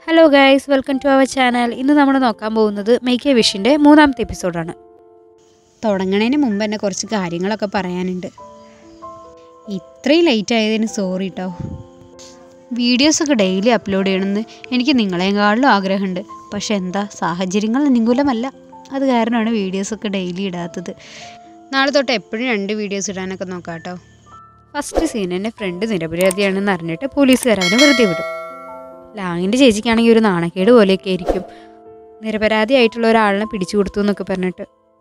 hello guys welcome to our channel ഇന്ന് നമ്മൾ നോക്കാൻ പോകുന്നത് മേക്ക് എ വിഷിൻ്റെ മൂന്നാമത്തെ എപ്പിസോഡാണ് തുടങ്ങണതിന് മുമ്പ് തന്നെ കുറച്ച് കാര്യങ്ങളൊക്കെ പറയാനുണ്ട് ഇത്രയും ലേറ്റ് ആയതിന് സോറി കേട്ടോ വീഡിയോസൊക്കെ ഡെയിലി അപ്ലോഡ് ചെയ്യണമെന്ന് എനിക്ക് നിങ്ങളെക്കാളിലും ആഗ്രഹമുണ്ട് പക്ഷെ എന്താ സാഹചര്യങ്ങൾ അനുകൂലമല്ല അത് കാരണമാണ് വീഡിയോസൊക്കെ ഡെയിലി ഇടാത്തത് നാളെ തൊട്ട് എപ്പോഴും രണ്ട് വീഡിയോസ് ഇടാനൊക്കെ നോക്കാം കേട്ടോ ഫസ്റ്റ് സീൻ എൻ്റെ ഫ്രണ്ട് നിരപരാധിയാണെന്ന് അറിഞ്ഞിട്ട് പോലീസുകാരവനെ വെറുതെ വിടും ലാങ്ങിൻ്റെ ചേച്ചിക്കാണെങ്കിൽ ഒരു നാണക്കേട് പോലെയൊക്കെ ആയിരിക്കും നിരപരാധിയായിട്ടുള്ള ഒരാളിനെ പിടിച്ചു കൊടുത്തു എന്നൊക്കെ പറഞ്ഞിട്ട്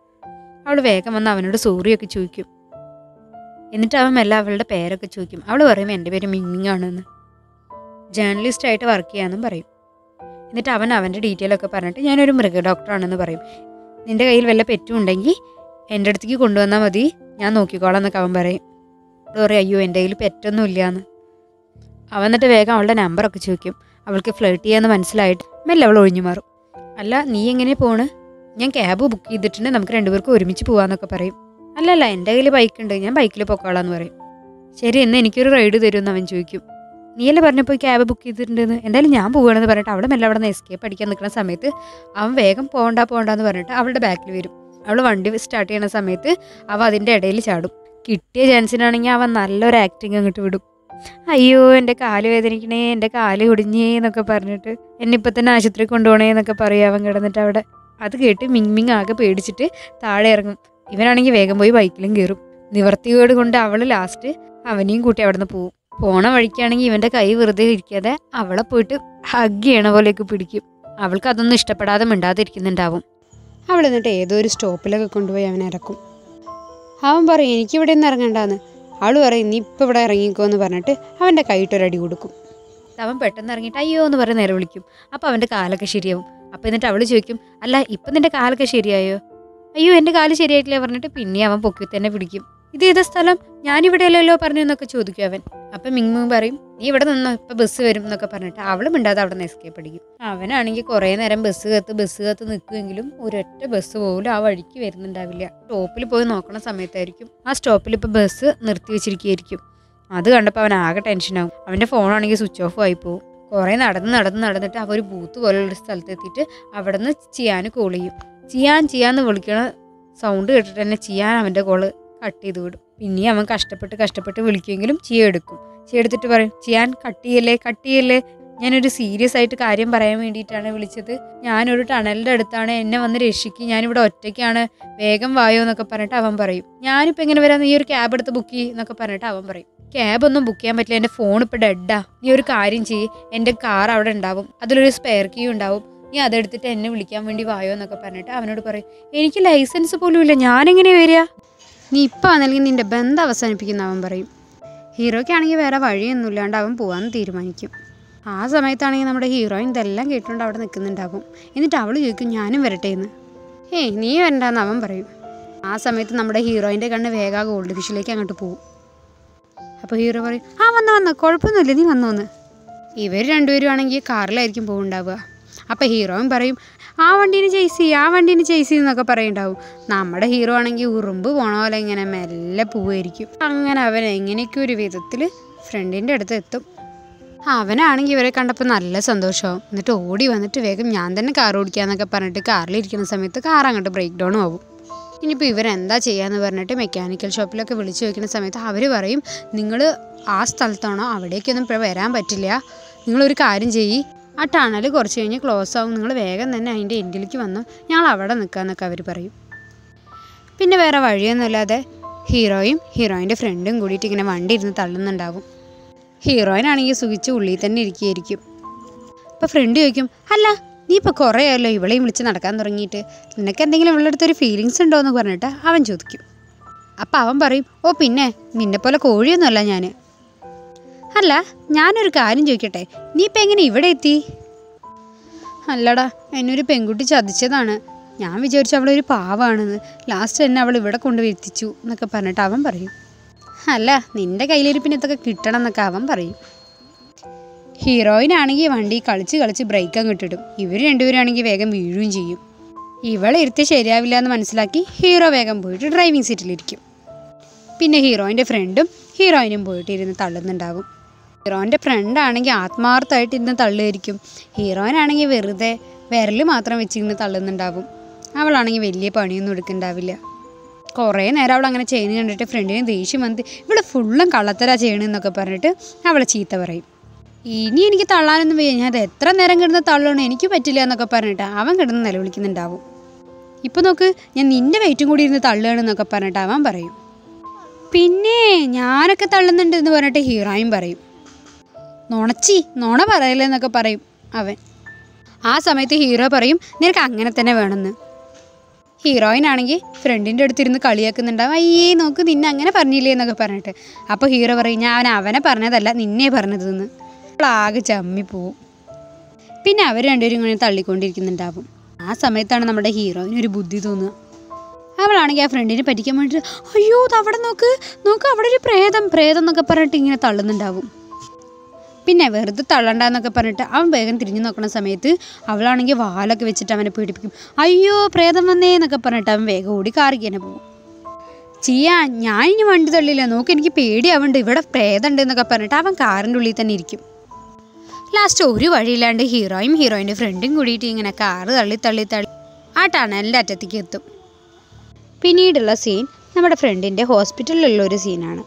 അവൾ വേഗം വന്ന് അവനോട് സോറിയൊക്കെ ചോദിക്കും എന്നിട്ട് അവൻ മെല്ലെ അവളുടെ പേരൊക്കെ ചോദിക്കും അവൾ പറയും എൻ്റെ പേര് മിങ്ങിങ് ആണെന്ന് ജേർണലിസ്റ്റ് ആയിട്ട് വർക്ക് ചെയ്യാമെന്നും പറയും എന്നിട്ട് അവൻ അവൻ്റെ ഡീറ്റെയിൽ ഒക്കെ പറഞ്ഞിട്ട് ഞാനൊരു മൃഗ ഡോക്ടറാണെന്ന് പറയും നിൻ്റെ കയ്യിൽ വല്ല പെറ്റും ഉണ്ടെങ്കിൽ എൻ്റെ അടുത്തേക്ക് കൊണ്ടുവന്നാൽ മതി ഞാൻ നോക്കിക്കോളാം എന്നൊക്കെ അവൻ പറയും അവൾ പറയും അയ്യോ എൻ്റെ കയ്യിൽ പെറ്റൊന്നും ഇല്ലയെന്ന് അവൻ എന്നിട്ട് വേഗം അവളുടെ നമ്പറൊക്കെ ചോദിക്കും അവൾക്ക് ഫ്ലേർട്ട് ചെയ്യാന്ന് മനസ്സിലായിട്ട് മെല്ലെ അവൾ ഒഴിഞ്ഞു മാറും അല്ല നീ എങ്ങനെ പോണ് ഞാൻ ക്യാബ് ബുക്ക് ചെയ്തിട്ടുണ്ട് നമുക്ക് രണ്ടുപേർക്കും ഒരുമിച്ച് പോകാമെന്നൊക്കെ പറയും അല്ല അല്ല എൻ്റെ കയ്യിൽ ബൈക്ക് ഉണ്ട് ഞാൻ ബൈക്കിൽ പൊക്കോളാന്ന് പറയും ശരി എന്ന് എനിക്കൊരു റൈഡ് തരുമെന്ന് അവൻ ചോദിക്കും നീയല്ലേ പറഞ്ഞപ്പോൾ ക്യാബ് ബുക്ക് ചെയ്തിട്ടുണ്ടെന്ന് എന്തായാലും ഞാൻ പോവുകയാണെന്ന് പറഞ്ഞിട്ട് അവളെ മെല്ലെ അവിടെ നിന്ന് എസ്കേപ്പ് അടിക്കാൻ നിൽക്കുന്ന സമയത്ത് അവൻ വേഗം പോകണ്ട പോകണ്ടെന്ന് പറഞ്ഞിട്ട് അവളുടെ ബാക്കിൽ വരും അവൾ വണ്ടി സ്റ്റാർട്ട് ചെയ്യുന്ന സമയത്ത് അവ അതിൻ്റെ ഇടയിൽ ചാടും കിട്ടിയ ചാൻസിനാണെങ്കിൽ അവൻ നല്ലൊരു ആക്ടിങ് അങ്ങോട്ട് വിടും അയ്യോ എൻ്റെ കാല് വേദനിക്കണേ എൻ്റെ കാല് ഒടിഞ്ഞേ എന്നൊക്കെ പറഞ്ഞിട്ട് എന്നെ ഇപ്പം തന്നെ ആശുപത്രി കൊണ്ടുപോകണേ എന്നൊക്കെ പറയും അവൻ കിടന്നിട്ട് അവിടെ അത് കേട്ട് മിങ് മിങ് ആകെ പേടിച്ചിട്ട് താഴെ ഇറങ്ങും ഇവനാണെങ്കിൽ വേഗം പോയി ബൈക്കിലും കയറും നിവർത്തികേട് കൊണ്ട് അവൾ ലാസ്റ്റ് അവനെയും കൂട്ടി അവിടെ നിന്ന് പോവും പോണ വഴിക്കാണെങ്കിൽ ഇവൻ്റെ കൈ വെറുതെ ഇരിക്കാതെ അവളെ പോയിട്ട് ഹഗ് ചെയ്യണ പോലെയൊക്കെ പിടിക്കും അവൾക്ക് അതൊന്നും ഇഷ്ടപ്പെടാതെ മിണ്ടാതിരിക്കുന്നുണ്ടാവും അവൾ എന്നിട്ട് ഏതോ ഒരു സ്റ്റോപ്പിലൊക്കെ കൊണ്ടുപോയി അവനെ ഇറക്കും അവൻ പറയും എനിക്കിവിടെ നിന്ന് ഇറങ്ങണ്ടാന്ന് അവൾ പറയും നീ ഇപ്പം ഇവിടെ ഇറങ്ങിക്കോ എന്ന് പറഞ്ഞിട്ട് അവൻ്റെ കൈയിട്ടൊരടി കൊടുക്കും അവൻ പെട്ടെന്ന് ഇറങ്ങിയിട്ട് അയ്യോ എന്ന് പറഞ്ഞ് നേരെ വിളിക്കും അപ്പോൾ അവൻ്റെ കാലൊക്കെ ശരിയാവും അപ്പോൾ എന്നിട്ട് അവൾ ചോദിക്കും അല്ല ഇപ്പം നിൻ്റെ കാലൊക്കെ ശരിയായോ അയ്യോ എൻ്റെ കാല് ശരിയായിട്ടില്ല പറഞ്ഞിട്ട് പിന്നെ അവൻ പൊക്കി തന്നെ പിടിക്കും ഇത് ഏതാ സ്ഥലം ഞാനിവിടെയല്ലല്ലോ പറഞ്ഞു എന്നൊക്കെ ചോദിക്കും അവൻ അപ്പം മിങ് പറയും നീ ഇവിടെ നിന്നോ ഇപ്പം ബസ് വരും എന്നൊക്കെ പറഞ്ഞിട്ട് അവൾ മിണ്ടാതെ അവിടെ നിന്ന് എസ്കേപ്പ് അടിക്കും അവനാണെങ്കിൽ കുറേ നേരം ബസ് കത്ത് ബസ് കത്ത് നിൽക്കുമെങ്കിലും ഒരൊറ്റ ബസ് പോലും ആ വഴിക്ക് വരുന്നുണ്ടാവില്ല സ്റ്റോപ്പിൽ പോയി നോക്കണ സമയത്തായിരിക്കും ആ സ്റ്റോപ്പിൽ ഇപ്പോൾ ബസ് നിർത്തി വെച്ചിരിക്കുകയായിരിക്കും അത് കണ്ടപ്പോൾ അവൻ ആകെ ടെൻഷനാവും അവൻ്റെ ഫോണാണെങ്കിൽ സ്വിച്ച് ഓഫ് ആയി പോകും കുറേ നടന്ന് നടന്ന് നടന്നിട്ട് അവ ഒരു ബൂത്ത് പോലുള്ള സ്ഥലത്ത് എത്തിയിട്ട് അവിടെ നിന്ന് ചിയാൻ കോൾ ചെയ്യും ചിയാൻ ചിയാന്ന് വിളിക്കണ സൗണ്ട് കേട്ടിട്ട് തന്നെ ചിയാൻ അവൻ്റെ കോള് കട്ട് ചെയ്ത് വിടും പിന്നെ അവൻ കഷ്ടപ്പെട്ട് കഷ്ടപ്പെട്ട് വിളിക്കുമെങ്കിലും ചിയ എടുക്കും ചിയ എടുത്തിട്ട് പറയും ചിയാൻ കട്ട് ചെയ്യല്ലേ കട്ട് ചെയ്യല്ലേ ഞാനൊരു സീരിയസ് ആയിട്ട് കാര്യം പറയാൻ വേണ്ടിയിട്ടാണ് വിളിച്ചത് ഞാനൊരു ടണലിൻ്റെ അടുത്താണ് എന്നെ വന്ന് രക്ഷിക്കും ഞാനിവിടെ ഒറ്റയ്ക്കാണ് വേഗം വായോ എന്നൊക്കെ പറഞ്ഞിട്ട് അവൻ പറയും ഞാനിപ്പോൾ എങ്ങനെ വരാം നീ ഒരു ക്യാബ് എടുത്ത് ബുക്ക് ചെയ്യും എന്നൊക്കെ പറഞ്ഞിട്ട് അവൻ പറയും ക്യാബ് ഒന്നും ബുക്ക് ചെയ്യാൻ പറ്റില്ല എൻ്റെ ഫോൺ ഇപ്പോൾ ഡെഡാ നീ ഒരു കാര്യം ചെയ്യ് എൻ്റെ കാർ അവിടെ ഉണ്ടാവും അതിലൊരു സ്പെയർ കീ ഉണ്ടാവും നീ അതെടുത്തിട്ട് എന്നെ വിളിക്കാൻ വേണ്ടി വായോ എന്നൊക്കെ പറഞ്ഞിട്ട് അവനോട് പറയും എനിക്ക് ലൈസൻസ് പോലും ഇല്ല ഞാനെങ്ങനെ വരിക നീ ഇപ്പം ആണെങ്കിൽ നിൻ്റെ ബന്ധം അവസാനിപ്പിക്കുന്ന അവൻ പറയും ഹീറോയ്ക്കാണെങ്കിൽ വേറെ വഴിയൊന്നും ഇല്ലാണ്ട് അവൻ പോകാമെന്ന് തീരുമാനിക്കും ആ സമയത്താണെങ്കിൽ നമ്മുടെ ഹീറോയിൻ ഇതെല്ലാം കേട്ടുകൊണ്ട് അവിടെ നിൽക്കുന്നുണ്ടാവും എന്നിട്ട് അവൾ ചോദിക്കും ഞാനും വരട്ടെ എന്ന് ഏയ് നീ വരണ്ടെന്ന് അവൻ പറയും ആ സമയത്ത് നമ്മുടെ ഹീറോയിൻ്റെ കണ്ണ് വേഗം ആ ഗോൾഡ് ഫിഷിലേക്ക് അങ്ങോട്ട് പോകും അപ്പോൾ ഹീറോ പറയും ആ വന്ന് വന്ന് കുഴപ്പമൊന്നുമില്ല നീ വന്നു വന്ന് ഇവർ രണ്ടുപേരും ആണെങ്കിൽ കാറിലായിരിക്കും പോകുന്നുണ്ടാവുക അപ്പോൾ ഹീറോയും പറയും ആ വണ്ടീനെ ചേസ് ചെയ്യും ആ വണ്ടീനെ ചേസ് ചെയ്യുന്നൊക്കെ പറയുണ്ടാവും നമ്മുടെ ഹീറോ ആണെങ്കിൽ ഉറുമ്പ് പോണ പോലെ ഇങ്ങനെ മെല്ലെ പോവുമായിരിക്കും അങ്ങനെ അവൻ എങ്ങനെയൊക്കെ ഒരു വിധത്തിൽ ഫ്രണ്ടിൻ്റെ അടുത്ത് എത്തും അവനാണെങ്കിൽ ഇവരെ കണ്ടപ്പോൾ നല്ല സന്തോഷമാവും എന്നിട്ട് ഓടി വന്നിട്ട് വേഗം ഞാൻ തന്നെ കാർ ഓടിക്കാന്നൊക്കെ പറഞ്ഞിട്ട് കാറിലിരിക്കുന്ന സമയത്ത് കാർ അങ്ങോട്ട് ബ്രേക്ക് ഡൗൺ ആവും ഇനിയിപ്പോൾ ഇവരെന്താ ചെയ്യാന്ന് പറഞ്ഞിട്ട് മെക്കാനിക്കൽ ഷോപ്പിലൊക്കെ വിളിച്ചു ചോദിക്കുന്ന സമയത്ത് അവർ പറയും നിങ്ങൾ ആ സ്ഥലത്താണോ അവിടേക്കൊന്നും ഇപ്പോൾ വരാൻ പറ്റില്ല നിങ്ങളൊരു കാര്യം ചെയ്യ് ആ ടണൽ കുറച്ച് കഴിഞ്ഞ് ക്ലോസ് ആവും നിങ്ങൾ വേഗം തന്നെ അതിൻ്റെ എൻഡിലേക്ക് വന്നു ഞങ്ങൾ അവിടെ നിൽക്കാമെന്നൊക്കെ അവർ പറയും പിന്നെ വേറെ വഴിയൊന്നുമില്ലാതെ ഹീറോയും ഹീറോയിൻ്റെ ഫ്രണ്ടും കൂടിയിട്ട് ഇങ്ങനെ വണ്ടി ഇരുന്ന് തള്ളുന്നുണ്ടാവും ഹീറോയിനാണെങ്കിൽ സുഖിച്ച് ഉള്ളിൽ തന്നെ ഇരിക്കുകയായിരിക്കും അപ്പോൾ ഫ്രണ്ട് ചോദിക്കും അല്ല നീ ഇപ്പോൾ കുറേ ആയല്ലോ ഇവളെയും വിളിച്ച് നടക്കാൻ തുടങ്ങിയിട്ട് നിനക്ക് എന്തെങ്കിലും ഇവളുടെ അടുത്തൊരു ഫീലിങ്സ് ഉണ്ടോ എന്ന് പറഞ്ഞിട്ട് അവൻ ചോദിക്കും അപ്പം അവൻ പറയും ഓ പിന്നെ നിന്നെപ്പോലെ കോഴിയൊന്നുമല്ല ഞാൻ അല്ല ഞാനൊരു കാര്യം ചോദിക്കട്ടെ നീ ഇപ്പം എങ്ങനെ ഇവിടെ എത്തി അല്ലടാ എന്നൊരു പെൺകുട്ടി ചതിച്ചതാണ് ഞാൻ വിചാരിച്ചു അവളൊരു പാവാണെന്ന് ലാസ്റ്റ് എന്നെ അവൾ ഇവിടെ കൊണ്ടുപോയി എത്തിച്ചു എന്നൊക്കെ പറഞ്ഞിട്ട് അവൻ പറയും അല്ല നിൻ്റെ കയ്യിലിരിപ്പിന് ഇതൊക്കെ കിട്ടണം എന്നൊക്കെ അവൻ പറയും ഹീറോയിനാണെങ്കിൽ വണ്ടി കളിച്ച് കളിച്ച് ബ്രേക്ക് അങ്ങ് ഇട്ടിടും ഇവർ രണ്ടുപേരാണെങ്കിൽ വേഗം വീഴുകയും ചെയ്യും ഇവളെ ഇരുത്തി ശരിയാവില്ല എന്ന് മനസ്സിലാക്കി ഹീറോ വേഗം പോയിട്ട് ഡ്രൈവിംഗ് സീറ്റിലിരിക്കും പിന്നെ ഹീറോയിൻ്റെ ഫ്രണ്ടും ഹീറോയിനും പോയിട്ട് ഇരുന്ന് തള്ളുന്നുണ്ടാവും ഹീറോൻ്റെ ഫ്രണ്ട് ആണെങ്കിൽ ആത്മാർത്ഥമായിട്ട് ഇരുന്ന് തള്ളുമായിരിക്കും ഹീറോയിനാണെങ്കിൽ വെറുതെ വിരൽ മാത്രം വെച്ചിരുന്ന് തള്ളുന്നുണ്ടാവും അവളാണെങ്കിൽ വലിയ പണിയൊന്നും എടുക്കുന്നുണ്ടാവില്ല കുറേ നേരം അവൾ അങ്ങനെ ചെയ്യുന്നത് കണ്ടിട്ട് ഫ്രണ്ടിന് ദേഷ്യം വന്നിട്ട് ഇവിടെ ഫുള്ളും കള്ളത്തരാ ചെയ്യണമെന്നൊക്കെ പറഞ്ഞിട്ട് അവളെ ചീത്ത പറയും ഇനി എനിക്ക് തള്ളാനൊന്നും വയ്യ ഞാൻ അത് എത്ര നേരം കിടന്ന് തള്ളണം എനിക്ക് പറ്റില്ല എന്നൊക്കെ പറഞ്ഞിട്ട് അവൻ കിടന്ന് നിലവിളിക്കുന്നുണ്ടാവും ഇപ്പം നോക്ക് ഞാൻ നിൻ്റെ വെയിറ്റും കൂടി ഇരുന്ന് തള്ളുകയാണെന്നൊക്കെ പറഞ്ഞിട്ട് അവൻ പറയും പിന്നെ ഞാനൊക്കെ തള്ളുന്നുണ്ട് എന്ന് പറഞ്ഞിട്ട് ഹീറോയും പറയും നുണച്ചി നുണ പറയലെന്നൊക്കെ പറയും അവൻ ആ സമയത്ത് ഹീറോ പറയും നിനക്ക് അങ്ങനെ തന്നെ വേണമെന്ന് ഹീറോയിൻ ആണെങ്കിൽ ഫ്രണ്ടിൻ്റെ അടുത്തിരുന്ന് കളിയാക്കുന്നുണ്ടാവും അയ്യേ നോക്ക് നിന്നെ അങ്ങനെ പറഞ്ഞില്ലേ എന്നൊക്കെ പറഞ്ഞിട്ട് അപ്പോൾ ഹീറോ പറയും ഞാൻ അവനെ പറഞ്ഞതല്ല നിന്നെ പറഞ്ഞതെന്ന് അവൾ ആകെ ചമ്മി പോവും പിന്നെ അവർ രണ്ടുപേരും ഇങ്ങനെ തള്ളിക്കൊണ്ടിരിക്കുന്നുണ്ടാവും ആ സമയത്താണ് നമ്മുടെ ഹീറോയിന് ഒരു ബുദ്ധി തോന്നുക അവളാണെങ്കിൽ ആ ഫ്രണ്ടിനെ പറ്റിക്കാൻ വേണ്ടിയിട്ട് അയ്യോ അത് അവിടെ നോക്ക് നോക്ക് അവിടെ ഒരു പ്രേതം പ്രേതം എന്നൊക്കെ പറഞ്ഞിട്ട് ഇങ്ങനെ തള്ളുന്നുണ്ടാവും പിന്നെ വെറുതെ തള്ളണ്ടെന്നൊക്കെ പറഞ്ഞിട്ട് അവൻ വേഗം തിരിഞ്ഞു നോക്കുന്ന സമയത്ത് അവളാണെങ്കിൽ വാലൊക്കെ വെച്ചിട്ട് അവനെ പീഡിപ്പിക്കും അയ്യോ പ്രേതം വന്നേ എന്നൊക്കെ പറഞ്ഞിട്ട് അവൻ വേഗം ഓടി കാറിക്ക് തന്നെ പോകും ചെയ്യാ ഞാൻ ഇനി വണ്ടി തള്ളില്ല നോക്ക് എനിക്ക് പേടിയാവുന്നുണ്ട് ഇവിടെ പ്രേതമുണ്ട് എന്നൊക്കെ പറഞ്ഞിട്ട് അവൻ കാറിൻ്റെ ഉള്ളിൽ തന്നെ ഇരിക്കും ലാസ്റ്റ് ഒരു വഴിയില്ലാണ്ട് ഹീറോയും ഹീറോയിൻ്റെ ഫ്രണ്ടും കൂടിയിട്ട് ഇങ്ങനെ കാറ് തള്ളി തള്ളി തള്ളി ആ ടണലിൻ്റെ അറ്റത്തേക്ക് എത്തും പിന്നീടുള്ള സീൻ നമ്മുടെ ഫ്രണ്ടിൻ്റെ ഹോസ്പിറ്റലിലുള്ള ഒരു സീനാണ്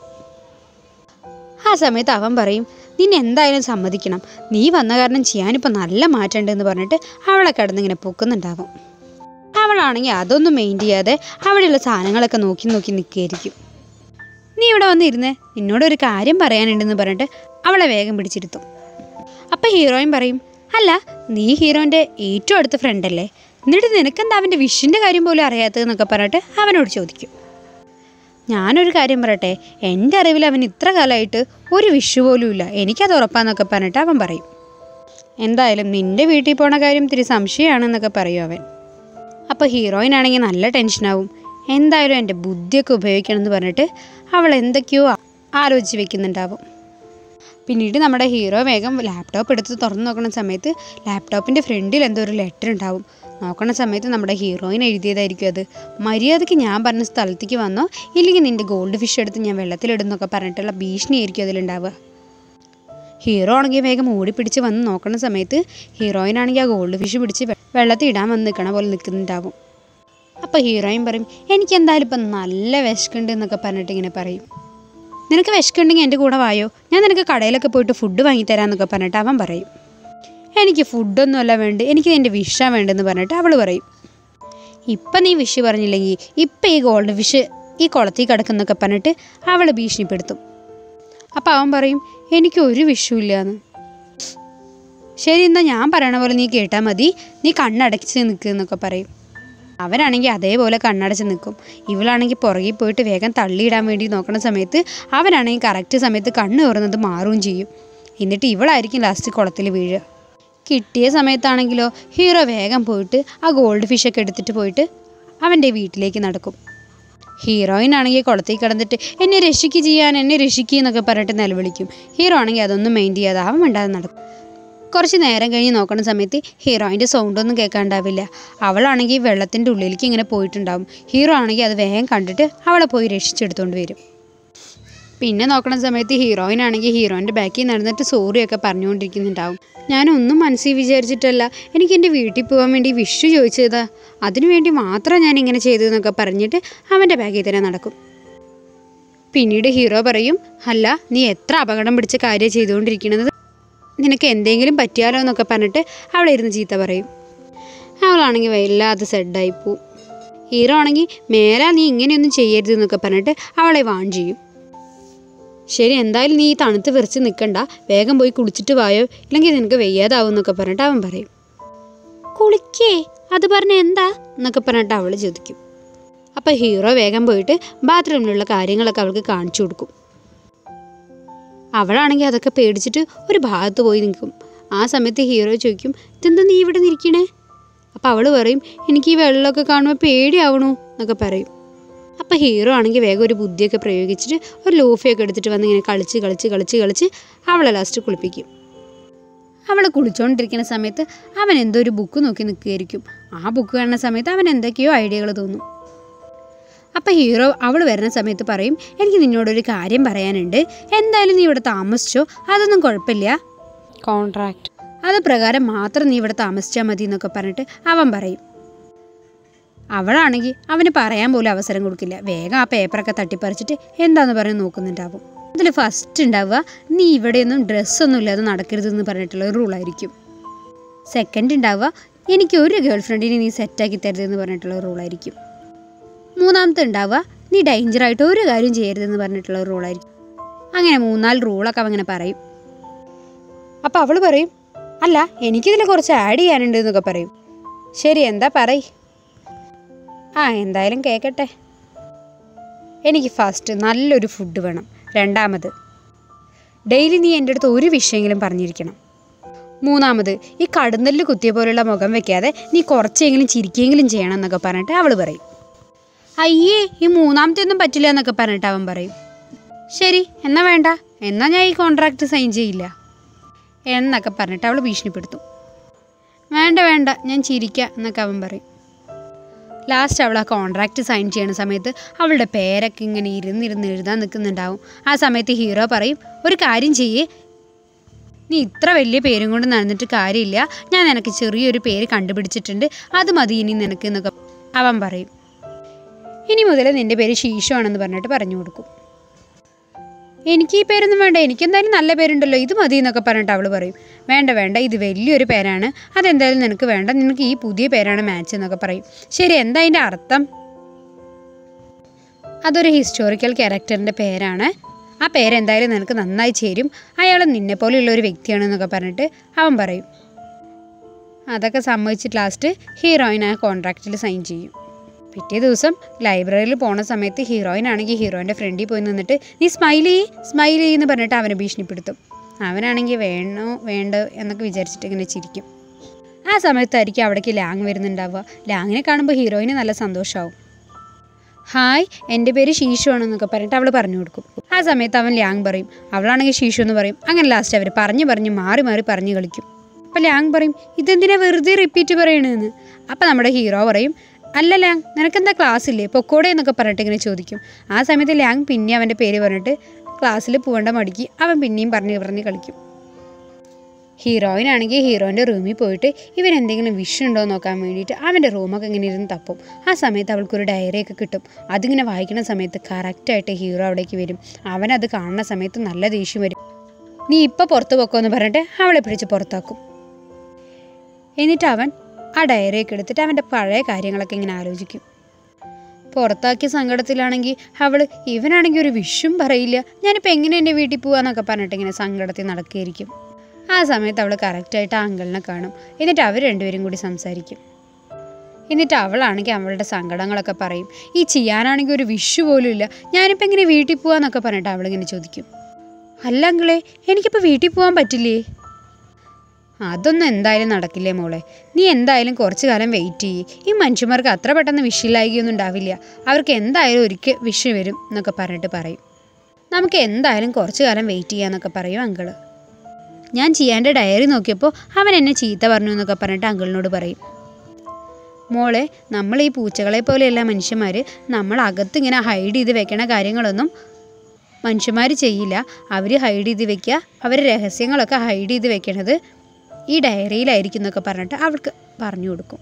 ആ സമയത്ത് അവൻ പറയും നിന്നെ എന്തായാലും സമ്മതിക്കണം നീ വന്ന കാരണം ചെയ്യാനിപ്പോൾ നല്ല മാറ്റമുണ്ടെന്ന് പറഞ്ഞിട്ട് അവളെ കിടന്നിങ്ങനെ പൊക്കുന്നുണ്ടാവും അവളാണെങ്കിൽ അതൊന്നും മെയിൻ ചെയ്യാതെ അവിടെയുള്ള സാധനങ്ങളൊക്കെ നോക്കി നോക്കി നിൽക്കുകയായിരിക്കും നീ ഇവിടെ വന്നിരുന്നേ നിന്നോടൊരു കാര്യം പറയാനുണ്ടെന്ന് പറഞ്ഞിട്ട് അവളെ വേഗം പിടിച്ചിരുത്തും അപ്പം ഹീറോയിൻ പറയും അല്ല നീ ഹീറോൻ്റെ ഏറ്റവും അടുത്ത ഫ്രണ്ടല്ലേ എന്നിട്ട് നിനക്കെന്താ അവൻ്റെ വിഷിൻ്റെ കാര്യം പോലും അറിയാത്തതെന്നൊക്കെ പറഞ്ഞിട്ട് അവനോട് ചോദിക്കും ഞാനൊരു കാര്യം പറയട്ടെ എൻ്റെ അറിവിൽ അവൻ ഇത്ര കാലമായിട്ട് ഒരു വിഷു പോലും ഇല്ല എനിക്കത് ഉറപ്പാന്നൊക്കെ പറഞ്ഞിട്ട് അവൻ പറയും എന്തായാലും നിൻ്റെ വീട്ടിൽ പോണ കാര്യം ഇത്തിരി സംശയമാണെന്നൊക്കെ പറയും അവൻ അപ്പോൾ ഹീറോയിൻ ആണെങ്കിൽ നല്ല ടെൻഷനാവും എന്തായാലും എൻ്റെ ബുദ്ധിയൊക്കെ ഉപയോഗിക്കണം എന്ന് പറഞ്ഞിട്ട് അവൾ എന്തൊക്കെയോ ആ- ആലോചിച്ച് വെക്കുന്നുണ്ടാവും പിന്നീട് നമ്മുടെ ഹീറോ വേഗം ലാപ്ടോപ്പ് എടുത്ത് തുറന്നു നോക്കുന്ന സമയത്ത് ലാപ്ടോപ്പിൻ്റെ ഫ്രണ്ടിൽ എന്തോ ഒരു ലെറ്റർ ഉണ്ടാവും നോക്കുന്ന സമയത്ത് നമ്മുടെ ഹീറോയിൻ എഴുതിയതായിരിക്കും അത് മര്യാദയ്ക്ക് ഞാൻ പറഞ്ഞ സ്ഥലത്തേക്ക് വന്നോ ഇല്ലെങ്കിൽ നിൻ്റെ ഗോൾഡ് ഫിഷ് എടുത്ത് ഞാൻ വെള്ളത്തിലിടുന്നൊക്കെ പറഞ്ഞിട്ടുള്ള ഭീഷണിയായിരിക്കും അതിലുണ്ടാവുക ഹീറോ ആണെങ്കിൽ വേഗം ഓടിപ്പിടിച്ച് വന്ന് നോക്കുന്ന സമയത്ത് ഹീറോയിൻ ആണെങ്കിൽ ആ ഗോൾഡ് ഫിഷ് പിടിച്ച് വെ- വെള്ളത്തിൽ ഇടാൻ വന്ന് നിൽക്കണ പോലെ നിൽക്കുന്നുണ്ടാവും അപ്പോൾ ഹീറോയിൻ പറയും എനിക്ക് എന്തായാലും ഇപ്പം നല്ല വിശക്കുണ്ട് എന്നൊക്കെ പറഞ്ഞിട്ട് ഇങ്ങനെ പറയും നിനക്ക് വിശക്കുണ്ടെങ്കിൽ എൻ്റെ കൂടെ വായോ ഞാൻ നിനക്ക് കടയിലൊക്കെ പോയിട്ട് ഫുഡ് വാങ്ങിത്തരാമെന്നൊക്കെ പറഞ്ഞിട്ട് അവൻ പറയും എനിക്ക് ഫുഡൊന്നുമല്ല വേണ്ട എനിക്ക് നിൻ്റെ വിഷ വേണ്ടെന്ന് പറഞ്ഞിട്ട് അവൾ പറയും ഇപ്പം നീ വിഷ് പറഞ്ഞില്ലെങ്കിൽ ഇപ്പം ഈ ഗോൾഡ് ഫിഷ് ഈ കുളത്തിൽ കിടക്കുന്നൊക്കെ പറഞ്ഞിട്ട് അവൾ ഭീഷണിപ്പെടുത്തും അപ്പം അവൻ പറയും എനിക്ക് ഒരു വിഷുവില്ല എന്ന് ശരി എന്നാൽ ഞാൻ പറയണ പോലെ നീ കേട്ടാൽ മതി നീ കണ്ണടച്ച് നിൽക്കുന്നൊക്കെ പറയും അവനാണെങ്കിൽ അതേപോലെ കണ്ണടച്ച് നിൽക്കും ഇവളാണെങ്കിൽ പുറകിൽ പോയിട്ട് വേഗം തള്ളിയിടാൻ വേണ്ടി നോക്കുന്ന സമയത്ത് അവനാണെങ്കിൽ കറക്റ്റ് സമയത്ത് കണ്ണ് തുറന്നത് മാറുകയും ചെയ്യും എന്നിട്ട് ഇവളായിരിക്കും ലാസ്റ്റ് കുളത്തിൽ വീഴുക കിട്ടിയ സമയത്താണെങ്കിലോ ഹീറോ വേഗം പോയിട്ട് ആ ഗോൾഡ് ഫിഷൊക്കെ എടുത്തിട്ട് പോയിട്ട് അവൻ്റെ വീട്ടിലേക്ക് നടക്കും ഹീറോയിൻ ആണെങ്കിൽ കുളത്തിൽ കിടന്നിട്ട് എന്നെ രക്ഷിക്ക് ചെയ്യാൻ എന്നെ രക്ഷിക്കുക എന്നൊക്കെ പറഞ്ഞിട്ട് നിലവിളിക്കും ഹീറോ ആണെങ്കിൽ അതൊന്നും മെയിൻ ചെയ്യാതെ അവൻ മിണ്ടാതെ നടക്കും കുറച്ച് നേരം കഴിഞ്ഞ് നോക്കുന്ന സമയത്ത് ഹീറോയിൻ്റെ സൗണ്ടൊന്നും കേൾക്കാണ്ടാവില്ല അവളാണെങ്കിൽ വെള്ളത്തിൻ്റെ ഉള്ളിലേക്ക് ഇങ്ങനെ പോയിട്ടുണ്ടാവും ഹീറോ ആണെങ്കിൽ അത് വേഗം കണ്ടിട്ട് അവളെ പോയി രക്ഷിച്ചെടുത്തുകൊണ്ട് വരും പിന്നെ നോക്കണ സമയത്ത് ഹീറോയിൻ ആണെങ്കിൽ ഹീറോയിൻ്റെ ബാക്കിൽ നടന്നിട്ട് സോറിയൊക്കെ പറഞ്ഞുകൊണ്ടിരിക്കുന്നുണ്ടാവും ഞാനൊന്നും മനസ്സിൽ വിചാരിച്ചിട്ടല്ല എനിക്ക് എൻ്റെ വീട്ടിൽ പോകാൻ വേണ്ടി വിഷു ചോദിച്ചതാ അതിനു വേണ്ടി മാത്രം ഞാൻ ഇങ്ങനെ ചെയ്തതെന്നൊക്കെ പറഞ്ഞിട്ട് അവൻ്റെ ബാഗിൽ തന്നെ നടക്കും പിന്നീട് ഹീറോ പറയും അല്ല നീ എത്ര അപകടം പിടിച്ച കാര്യം ചെയ്തുകൊണ്ടിരിക്കുന്നത് നിനക്ക് എന്തെങ്കിലും പറ്റിയാലോ എന്നൊക്കെ പറഞ്ഞിട്ട് അവളെ ഇരുന്ന് ചീത്ത പറയും അവളാണെങ്കിൽ വല്ലാതെ സെഡായി പോവും ഹീറോ ആണെങ്കിൽ മേലാ നീ ഇങ്ങനെയൊന്നും ചെയ്യരുത് എന്നൊക്കെ പറഞ്ഞിട്ട് അവളെ വാൺ ചെയ്യും ശരി എന്തായാലും നീ ഈ തണുത്ത് വിറച്ച് നിൽക്കണ്ട വേഗം പോയി കുളിച്ചിട്ട് വായോ ഇല്ലെങ്കിൽ നിനക്ക് വയ്യാതാവും എന്നൊക്കെ പറഞ്ഞിട്ട് അവൻ പറയും കുളിക്കേ അത് പറഞ്ഞ എന്താ എന്നൊക്കെ പറഞ്ഞിട്ട് അവൾ ചോദിക്കും അപ്പോൾ ഹീറോ വേഗം പോയിട്ട് ബാത്റൂമിലുള്ള കാര്യങ്ങളൊക്കെ അവൾക്ക് കാണിച്ചു കൊടുക്കും അവളാണെങ്കിൽ അതൊക്കെ പേടിച്ചിട്ട് ഒരു ഭാഗത്ത് പോയി നിൽക്കും ആ സമയത്ത് ഹീറോ ചോദിക്കും ഇതെന്താ നീ ഇവിടെ നിൽക്കണേ അപ്പോൾ അവൾ പറയും എനിക്ക് ഈ വെള്ളമൊക്കെ കാണുമ്പോൾ പേടിയാവണു എന്നൊക്കെ പറയും അപ്പോൾ ഹീറോ ആണെങ്കിൽ വേഗം ഒരു ബുദ്ധിയൊക്കെ പ്രയോഗിച്ചിട്ട് ഒരു ലൂഫയൊക്കെ എടുത്തിട്ട് വന്ന് ഇങ്ങനെ കളിച്ച് കളിച്ച് കളിച്ച് കളിച്ച് അവളെ ലാസ്റ്റ് കുളിപ്പിക്കും അവൾ കുളിച്ചുകൊണ്ടിരിക്കുന്ന സമയത്ത് അവൻ എന്തോ ഒരു ബുക്ക് നോക്കി നിൽക്കുകയായിരിക്കും ആ ബുക്ക് കാണുന്ന സമയത്ത് അവൻ എന്തൊക്കെയോ ഐഡിയകൾ തോന്നും അപ്പം ഹീറോ അവൾ വരുന്ന സമയത്ത് പറയും എനിക്ക് നിന്നോടൊരു കാര്യം പറയാനുണ്ട് എന്തായാലും നീ ഇവിടെ താമസിച്ചോ അതൊന്നും കുഴപ്പമില്ല കോൺട്രാക്ട് അത് പ്രകാരം മാത്രം നീ ഇവിടെ താമസിച്ചാൽ മതി എന്നൊക്കെ പറഞ്ഞിട്ട് അവൻ പറയും അവളാണെങ്കിൽ അവന് പറയാൻ പോലും അവസരം കൊടുക്കില്ല വേഗം ആ പേപ്പറൊക്കെ തട്ടിപ്പറിച്ചിട്ട് എന്താന്ന് പറഞ്ഞ് നോക്കുന്നുണ്ടാവും അതിൽ ഫസ്റ്റ് ഉണ്ടാവുക നീ ഇവിടെയൊന്നും ഡ്രസ്സൊന്നും ഇല്ലാതെ നടക്കരുതെന്ന് പറഞ്ഞിട്ടുള്ള ഒരു റൂളായിരിക്കും സെക്കൻഡ് ഉണ്ടാവുക എനിക്ക് ഒരു ഗേൾ ഫ്രണ്ടിനെ നീ സെറ്റാക്കി തരുതെന്ന് പറഞ്ഞിട്ടുള്ള ഒരു റൂളായിരിക്കും മൂന്നാമത്തെ ഉണ്ടാവുക നീ ഡേഞ്ചറായിട്ട് ഒരു കാര്യം ചെയ്യരുതെന്ന് പറഞ്ഞിട്ടുള്ള ഒരു റൂളായിരിക്കും അങ്ങനെ മൂന്നാല് റൂളൊക്കെ അവൻ അങ്ങനെ പറയും അപ്പോൾ അവൾ പറയും അല്ല എനിക്കിതിൽ കുറച്ച് ആഡ് ചെയ്യാനുണ്ട് എന്നൊക്കെ പറയും ശരി എന്താ പറയ് ആ എന്തായാലും കേൾക്കട്ടെ എനിക്ക് ഫസ്റ്റ് നല്ലൊരു ഫുഡ് വേണം രണ്ടാമത് ഡെയിലി നീ എൻ്റെ അടുത്ത് ഒരു വിഷയമെങ്കിലും പറഞ്ഞിരിക്കണം മൂന്നാമത് ഈ കടുന്നലിൽ കുത്തിയ പോലുള്ള മുഖം വെക്കാതെ നീ കുറച്ചെങ്കിലും ചിരിക്കെങ്കിലും ചെയ്യണം എന്നൊക്കെ പറഞ്ഞിട്ട് അവൾ പറയും അയ്യേ ഈ മൂന്നാമത്തെ ഒന്നും പറ്റില്ല എന്നൊക്കെ പറഞ്ഞിട്ട് അവൻ പറയും ശരി എന്നാ വേണ്ട എന്നാ ഞാൻ ഈ കോൺട്രാക്റ്റ് സൈൻ ചെയ്യില്ല എന്നൊക്കെ പറഞ്ഞിട്ട് അവൾ ഭീഷണിപ്പെടുത്തും വേണ്ട വേണ്ട ഞാൻ ചിരിക്കാം എന്നൊക്കെ അവൻ പറയും ലാസ്റ്റ് അവൾ ആ കോൺട്രാക്റ്റ് സൈൻ ചെയ്യുന്ന സമയത്ത് അവളുടെ പേരൊക്കെ ഇങ്ങനെ ഇരുന്നിരുന്ന് എഴുതാൻ നിൽക്കുന്നുണ്ടാവും ആ സമയത്ത് ഹീറോ പറയും ഒരു കാര്യം ചെയ്യേ നീ ഇത്ര വലിയ പേരും കൊണ്ട് നടന്നിട്ട് കാര്യമില്ല ഞാൻ നിനക്ക് ചെറിയൊരു പേര് കണ്ടുപിടിച്ചിട്ടുണ്ട് അത് മതി ഇനി നിനക്ക് എന്നൊക്കെ അവൻ പറയും ഇനി മുതൽ നിൻ്റെ പേര് ശീശു ആണെന്ന് പറഞ്ഞിട്ട് പറഞ്ഞു കൊടുക്കും എനിക്ക് ഈ പേരൊന്നും വേണ്ട എനിക്കെന്തായാലും നല്ല പേരുണ്ടല്ലോ ഇത് മതി എന്നൊക്കെ പറഞ്ഞിട്ട് അവൾ പറയും വേണ്ട വേണ്ട ഇത് വലിയൊരു പേരാണ് അതെന്തായാലും നിനക്ക് വേണ്ട നിനക്ക് ഈ പുതിയ പേരാണ് മാച്ച് എന്നൊക്കെ പറയും ശരി എന്താ അതിൻ്റെ അർത്ഥം അതൊരു ഹിസ്റ്റോറിക്കൽ ക്യാരക്ടറിൻ്റെ പേരാണ് ആ പേരെന്തായാലും നിനക്ക് നന്നായി ചേരും അയാൾ നിന്നെ പോലെയുള്ള ഒരു വ്യക്തിയാണെന്നൊക്കെ പറഞ്ഞിട്ട് അവൻ പറയും അതൊക്കെ സമ്മതിച്ചിട്ട് ലാസ്റ്റ് ഹീറോയിൻ ആ കോൺട്രാക്റ്റിൽ സൈൻ ചെയ്യും പിറ്റേ ദിവസം ലൈബ്രറിയിൽ പോണ സമയത്ത് ഹീറോയിൻ ആണെങ്കിൽ ഹീറോയിൻ്റെ ഫ്രണ്ടിൽ പോയി നിന്നിട്ട് നീ സ്മൈൽ ചെയ്യ് സ്മൈൽ ചെയ്യുന്ന് പറഞ്ഞിട്ട് അവനെ ഭീഷണിപ്പെടുത്തും അവനാണെങ്കിൽ വേണോ വേണ്ട എന്നൊക്കെ വിചാരിച്ചിട്ട് ഇങ്ങനെ ചിരിക്കും ആ സമയത്തായിരിക്കും അവിടേക്ക് ലാങ് വരുന്നുണ്ടാവുക ലാങ്ങിനെ കാണുമ്പോൾ ഹീറോയിന് നല്ല സന്തോഷമാവും ഹായ് എൻ്റെ പേര് ഷീഷു ആണെന്നൊക്കെ പറഞ്ഞിട്ട് അവൾ പറഞ്ഞു കൊടുക്കും ആ സമയത്ത് അവൻ ലാങ് പറയും അവളാണെങ്കിൽ ഷീഷു എന്ന് പറയും അങ്ങനെ ലാസ്റ്റ് അവർ പറഞ്ഞു പറഞ്ഞ് മാറി മാറി പറഞ്ഞു കളിക്കും അപ്പം ലാങ് പറയും ഇതെന്തിനാ വെറുതെ റിപ്പീറ്റ് പറയണതെന്ന് അപ്പം നമ്മുടെ ഹീറോ പറയും അല്ല ലാങ് നിനക്കെന്താ ക്ലാസ് ഇല്ലേ പൊക്കോടെ എന്നൊക്കെ പറഞ്ഞിട്ട് ഇങ്ങനെ ചോദിക്കും ആ സമയത്ത് ലാങ് പിന്നെ അവൻ്റെ പേര് പറഞ്ഞിട്ട് ക്ലാസ്സിൽ പോകേണ്ട മടിക്ക് അവൻ പിന്നെയും പറഞ്ഞ് പറഞ്ഞ് കളിക്കും ഹീറോയിൻ ആണെങ്കിൽ ഹീറോൻ്റെ റൂമിൽ പോയിട്ട് ഇവൻ എന്തെങ്കിലും വിഷ് ഉണ്ടോ എന്ന് നോക്കാൻ വേണ്ടിയിട്ട് അവൻ്റെ റൂമൊക്കെ ഇങ്ങനെ ഇരുന്ന് തപ്പും ആ സമയത്ത് അവൾക്കൊരു ഡയറിയൊക്കെ കിട്ടും അതിങ്ങനെ വായിക്കുന്ന സമയത്ത് കറക്റ്റായിട്ട് ഹീറോ അവിടേക്ക് വരും അവനത് കാണുന്ന സമയത്ത് നല്ല ദേഷ്യം വരും നീ ഇപ്പോൾ പുറത്ത് പോക്കോ എന്ന് പറഞ്ഞിട്ട് അവളെ പിടിച്ച് പുറത്താക്കും എന്നിട്ട് അവൻ ആ ഡയറിയൊക്കെ എടുത്തിട്ട് അവൻ്റെ പഴയ കാര്യങ്ങളൊക്കെ ഇങ്ങനെ ആലോചിക്കും പുറത്താക്കിയ സങ്കടത്തിലാണെങ്കിൽ അവൾ ഇവനാണെങ്കിൽ ഒരു വിഷും പറയില്ല ഞാനിപ്പോൾ എങ്ങനെ എൻ്റെ വീട്ടിൽ പോവാന്നൊക്കെ പറഞ്ഞിട്ട് ഇങ്ങനെ സങ്കടത്തിൽ നടക്കുകയായിരിക്കും ആ സമയത്ത് അവൾ കറക്റ്റായിട്ട് ആ അങ്കിളിനെ കാണും എന്നിട്ട് അവർ രണ്ടുപേരും കൂടി സംസാരിക്കും എന്നിട്ട് അവളാണെങ്കിൽ അവളുടെ സങ്കടങ്ങളൊക്കെ പറയും ഈ ചെയ്യാനാണെങ്കിൽ ഒരു വിഷു പോലും ഇല്ല ഞാനിപ്പോൾ എങ്ങനെ വീട്ടിൽ പോവാന്നൊക്കെ പറഞ്ഞിട്ട് അവളിങ്ങനെ ചോദിക്കും അല്ല അങ്കിളെ എനിക്കിപ്പോൾ വീട്ടിൽ പോകാൻ പറ്റില്ലേ അതൊന്നും എന്തായാലും നടക്കില്ലേ മോളെ നീ എന്തായാലും കുറച്ച് കാലം വെയിറ്റ് ചെയ്യ് ഈ മനുഷ്യന്മാർക്ക് അത്ര പെട്ടെന്ന് വിഷില്ലായികയൊന്നും ഉണ്ടാവില്ല അവർക്ക് എന്തായാലും ഒരിക്കൽ വിഷ് വരും എന്നൊക്കെ പറഞ്ഞിട്ട് പറയും നമുക്ക് എന്തായാലും കുറച്ച് കാലം വെയിറ്റ് ചെയ്യാന്നൊക്കെ പറയും അങ്കിള് ഞാൻ ചെയ്യാൻ്റെ ഡയറി നോക്കിയപ്പോൾ അവൻ എന്നെ ചീത്ത പറഞ്ഞു എന്നൊക്കെ പറഞ്ഞിട്ട് അങ്കിളിനോട് പറയും മോളെ നമ്മൾ ഈ പൂച്ചകളെ പോലെയല്ല മനുഷ്യന്മാർ നമ്മൾ അകത്ത് ഇങ്ങനെ ഹൈഡ് ചെയ്ത് വെക്കണ കാര്യങ്ങളൊന്നും മനുഷ്യന്മാർ ചെയ്യില്ല അവർ ഹൈഡ് ചെയ്ത് വെക്കുക അവർ രഹസ്യങ്ങളൊക്കെ ഹൈഡ് ചെയ്ത് വെക്കണത് ഈ ഡയറിയിലായിരിക്കും എന്നൊക്കെ പറഞ്ഞിട്ട് അവൾക്ക് പറഞ്ഞു കൊടുക്കും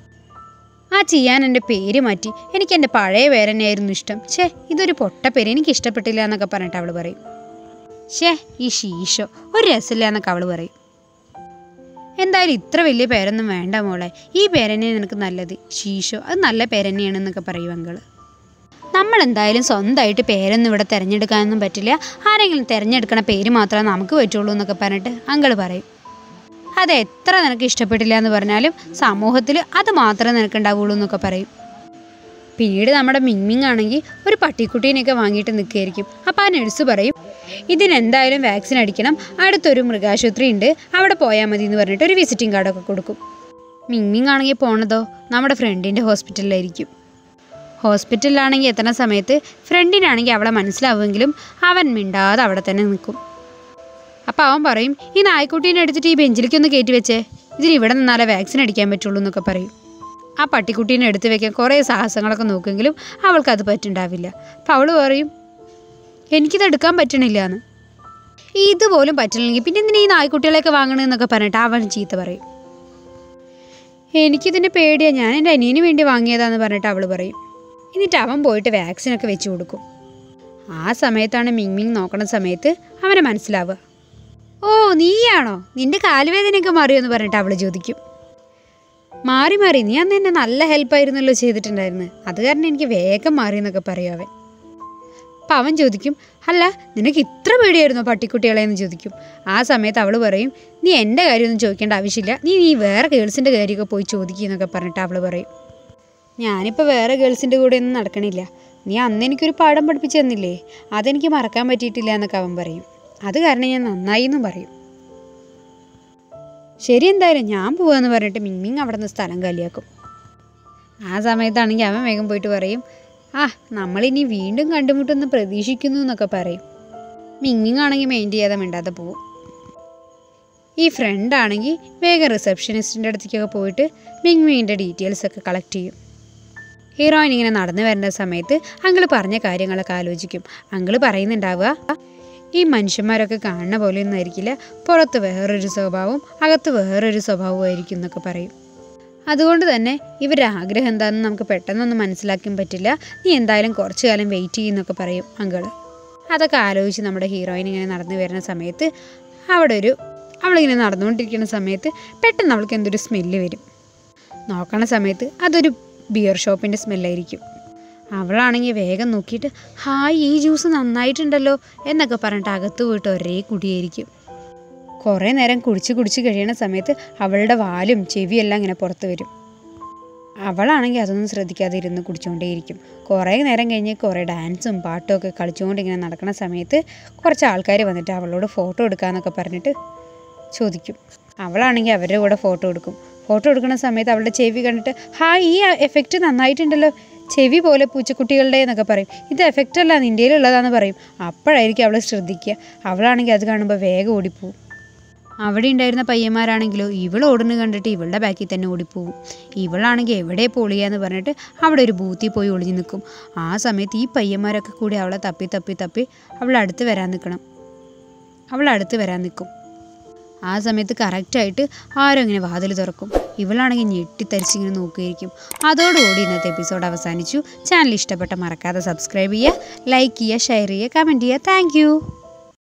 ആ ചെയ്യാൻ എൻ്റെ പേര് മാറ്റി എനിക്ക് എൻ്റെ പഴയ പേര് തന്നെയായിരുന്നു ഇഷ്ടം ഛേ ഇതൊരു പൊട്ട പേര് എനിക്ക് ഇഷ്ടപ്പെട്ടില്ല എന്നൊക്കെ പറഞ്ഞിട്ട് അവൾ പറയും ഷേ ഈ ശീശോ ഒരു രസമില്ല എന്നൊക്കെ അവൾ പറയും എന്തായാലും ഇത്ര വലിയ പേരൊന്നും വേണ്ട മോളെ ഈ പേരന്നെ നിനക്ക് നല്ലത് ശീശോ അത് നല്ല പേരന്നെയാണെന്നൊക്കെ പറയും അങ്കള് നമ്മൾ എന്തായാലും സ്വന്തമായിട്ട് പേരൊന്നും ഇവിടെ തിരഞ്ഞെടുക്കാനൊന്നും പറ്റില്ല ആരെങ്കിലും തിരഞ്ഞെടുക്കണ പേര് മാത്രമേ നമുക്ക് പറ്റുള്ളൂ എന്നൊക്കെ പറഞ്ഞിട്ട് അങ്കള് പറയും അത് എത്ര നിനക്ക് ഇഷ്ടപ്പെട്ടില്ല എന്ന് പറഞ്ഞാലും സമൂഹത്തിൽ അത് മാത്രമേ നിനക്ക് ഉണ്ടാവുള്ളൂ എന്നൊക്കെ പറയും പിന്നീട് നമ്മുടെ മിങ്മിങ് ആണെങ്കിൽ ഒരു പട്ടിക്കുട്ടീനെയൊക്കെ വാങ്ങിയിട്ട് നിൽക്കുകയായിരിക്കും അപ്പോൾ ആ നഴ്സ് പറയും ഇതിനെന്തായാലും വാക്സിൻ അടിക്കണം അടുത്തൊരു മൃഗാശുപത്രി ഉണ്ട് അവിടെ പോയാൽ മതി എന്ന് പറഞ്ഞിട്ട് ഒരു വിസിറ്റിംഗ് കാർഡൊക്കെ കൊടുക്കും മിങ്മിങ് ആണെങ്കിൽ പോണതോ നമ്മുടെ ഫ്രണ്ടിൻ്റെ ഹോസ്പിറ്റലിലായിരിക്കും ഹോസ്പിറ്റലിലാണെങ്കിൽ എത്തുന്ന സമയത്ത് ഫ്രണ്ടിനാണെങ്കിൽ അവളെ മനസ്സിലാവുമെങ്കിലും അവൻ മിണ്ടാതെ അവിടെ തന്നെ നിൽക്കും അപ്പോൾ അവൻ പറയും ഈ നായ്ക്കുട്ടീനെ എടുത്തിട്ട് ഈ ബെഞ്ചിലേക്കൊന്ന് കയറ്റി വെച്ചേ ഇതിന് ഇവിടെ നിന്നാലേ വാക്സിൻ അടിക്കാൻ പറ്റുള്ളൂ എന്നൊക്കെ പറയും ആ പട്ടിക്കുട്ടീനെ എടുത്തു വെക്കാൻ കുറേ സാഹസങ്ങളൊക്കെ നോക്കുമെങ്കിലും അവൾക്കത് പറ്റുണ്ടാവില്ല അപ്പം അവൾ പറയും എനിക്കിത് എടുക്കാൻ പറ്റണില്ല എന്ന് ഇതുപോലും പറ്റണില്ലെങ്കിൽ പിന്നെ എന്തിനാ ഈ നായ്ക്കുട്ടികളെയൊക്കെ വാങ്ങണമെന്നൊക്കെ പറഞ്ഞിട്ട് അവൻ ചീത്ത പറയും എനിക്കിതിൻ്റെ പേടിയാണ് ഞാൻ എൻ്റെ അനിയന് വേണ്ടി വാങ്ങിയതാന്ന് പറഞ്ഞിട്ട് അവൾ പറയും എന്നിട്ട് അവൻ പോയിട്ട് വാക്സിനൊക്കെ വെച്ച് കൊടുക്കും ആ സമയത്താണ് മിങ് മിങ് നോക്കണ സമയത്ത് അവനെ മനസ്സിലാവുക ഓ നീയാണോ നിന്റെ കാലുവേദനയൊക്കെ മാറിയോ എന്ന് പറഞ്ഞിട്ട് അവൾ ചോദിക്കും മാറി മാറി നീ അന്ന് എന്നെ നല്ല ഹെൽപ്പായിരുന്നല്ലോ ചെയ്തിട്ടുണ്ടായിരുന്നു അത് കാരണം എനിക്ക് വേഗം മാറി എന്നൊക്കെ പറയും അവൻ അപ്പം അവൻ ചോദിക്കും അല്ല നിനക്ക് ഇത്ര പേടിയായിരുന്നോ പട്ടിക്കുട്ടികളെ എന്ന് ചോദിക്കും ആ സമയത്ത് അവൾ പറയും നീ എൻ്റെ കാര്യമൊന്നും ചോദിക്കേണ്ട ആവശ്യമില്ല നീ നീ വേറെ ഗേൾസിൻ്റെ കാര്യമൊക്കെ പോയി ചോദിക്കുക എന്നൊക്കെ പറഞ്ഞിട്ട് അവൾ പറയും ഞാനിപ്പോൾ വേറെ ഗേൾസിൻ്റെ കൂടെ ഒന്നും നടക്കണില്ല നീ അന്ന് എനിക്കൊരു പാഠം പഠിപ്പിച്ചു തന്നില്ലേ അതെനിക്ക് മറക്കാൻ പറ്റിയിട്ടില്ല എന്നൊക്കെ അവൻ പറയും അത് കാരണം ഞാൻ നന്നായി എന്നും പറയും ശരി എന്തായാലും ഞാൻ പോവാന്ന് പറഞ്ഞിട്ട് മിങ് അവിടെ നിന്ന് സ്ഥലം കാലിയാക്കും ആ സമയത്താണെങ്കിൽ അവൻ വേഗം പോയിട്ട് പറയും ആ നമ്മളിനി വീണ്ടും കണ്ടുമുട്ടെന്ന് പ്രതീക്ഷിക്കുന്നു എന്നൊക്കെ പറയും മിങ്ങിങ് ആണെങ്കിൽ മെയിൻ ചെയ്യാതെ മിണ്ടാതെ പോവും ഈ ഫ്രണ്ട് ആണെങ്കിൽ വേഗം റിസപ്ഷനിസ്റ്റിൻ്റെ അടുത്തേക്കൊക്കെ പോയിട്ട് മിങ് മിങ്ങിൻ്റെ ഡീറ്റെയിൽസ് ഒക്കെ കളക്ട് ചെയ്യും ഹീറോയിൻ ഇങ്ങനെ നടന്നു വരുന്ന സമയത്ത് അങ്കിള് പറഞ്ഞ കാര്യങ്ങളൊക്കെ ആലോചിക്കും അങ്കിള് പറയുന്നുണ്ടാവുക ഈ മനുഷ്യന്മാരൊക്കെ കാണുന്ന പോലെ ഒന്നും ആയിരിക്കില്ല പുറത്ത് വേറൊരു സ്വഭാവവും അകത്ത് വേറൊരു സ്വഭാവവും ആയിരിക്കും എന്നൊക്കെ പറയും അതുകൊണ്ട് തന്നെ ഇവരുടെ ആഗ്രഹം എന്താണെന്ന് നമുക്ക് പെട്ടെന്നൊന്നും മനസ്സിലാക്കാൻ പറ്റില്ല നീ എന്തായാലും കുറച്ചു കാലം വെയിറ്റ് ചെയ്യുന്നൊക്കെ പറയും അങ്കിള് അതൊക്കെ ആലോചിച്ച് നമ്മുടെ ഹീറോയിൻ ഇങ്ങനെ നടന്നു വരുന്ന സമയത്ത് അവിടെ ഒരു അവളിങ്ങനെ നടന്നുകൊണ്ടിരിക്കുന്ന സമയത്ത് പെട്ടെന്ന് അവൾക്ക് എന്തൊരു സ്മെല്ല് വരും നോക്കണ സമയത്ത് അതൊരു ബിയർ ഷോപ്പിൻ്റെ സ്മെല്ലായിരിക്കും അവളാണെങ്കിൽ വേഗം നോക്കിയിട്ട് ഹായ് ഈ ജ്യൂസ് നന്നായിട്ടുണ്ടല്ലോ എന്നൊക്കെ പറഞ്ഞിട്ട് അകത്ത് പോയിട്ട് ഒരേ കുടിയായിരിക്കും കുറേ നേരം കുടിച്ച് കുടിച്ച് കഴിയണ സമയത്ത് അവളുടെ വാലും ചെവിയെല്ലാം ഇങ്ങനെ പുറത്ത് വരും അവളാണെങ്കിൽ അതൊന്നും ശ്രദ്ധിക്കാതെ ഇരുന്ന് കുടിച്ചുകൊണ്ടേയിരിക്കും കുറേ നേരം കഴിഞ്ഞ് കുറേ ഡാൻസും പാട്ടും ഒക്കെ കളിച്ചുകൊണ്ട് ഇങ്ങനെ നടക്കുന്ന സമയത്ത് കുറച്ച് ആൾക്കാർ വന്നിട്ട് അവളോട് ഫോട്ടോ എടുക്കാമെന്നൊക്കെ പറഞ്ഞിട്ട് ചോദിക്കും അവളാണെങ്കിൽ അവരുടെ കൂടെ ഫോട്ടോ എടുക്കും ഫോട്ടോ എടുക്കുന്ന സമയത്ത് അവളുടെ ചെവി കണ്ടിട്ട് ഹായ് ഈ എഫക്റ്റ് നന്നായിട്ടുണ്ടല്ലോ ചെവി പോലെ പൂച്ചക്കുട്ടികളുടെ എന്നൊക്കെ പറയും ഇത് എഫക്റ്റ് അല്ല നിൻ്റെയിലുള്ളതാന്ന് പറയും അപ്പോഴായിരിക്കും അവൾ ശ്രദ്ധിക്കുക അവളാണെങ്കിൽ അത് കാണുമ്പോൾ വേഗം ഓടിപ്പോവും അവിടെ ഉണ്ടായിരുന്ന പയ്യന്മാരാണെങ്കിലോ ഇവൾ ഓടുന്നു കണ്ടിട്ട് ഇവളുടെ ബാക്കിൽ തന്നെ ഓടിപ്പോവും ഇവളാണെങ്കിൽ എവിടെ പൊളിയാന്ന് പറഞ്ഞിട്ട് അവിടെ ഒരു ബൂത്തിൽ പോയി ഒളിഞ്ഞു നിൽക്കും ആ സമയത്ത് ഈ പയ്യന്മാരൊക്കെ കൂടി അവളെ തപ്പി തപ്പി തപ്പി അവൾ അടുത്ത് വരാൻ നിൽക്കണം അവൾ അടുത്ത് വരാൻ നിൽക്കും ആ സമയത്ത് കറക്റ്റായിട്ട് ആരോ ഇങ്ങനെ വാതിൽ തുറക്കും ഇവളാണെങ്കിൽ ഞെട്ടിത്തരിച്ചിങ്ങനെ നോക്കുകയായിരിക്കും അതോടുകൂടി ഇന്നത്തെ എപ്പിസോഡ് അവസാനിച്ചു ചാനൽ ഇഷ്ടപ്പെട്ട മറക്കാതെ സബ്സ്ക്രൈബ് ചെയ്യുക ലൈക്ക് ചെയ്യുക ഷെയർ ചെയ്യുക കമൻറ്റ് ചെയ്യുക താങ്ക്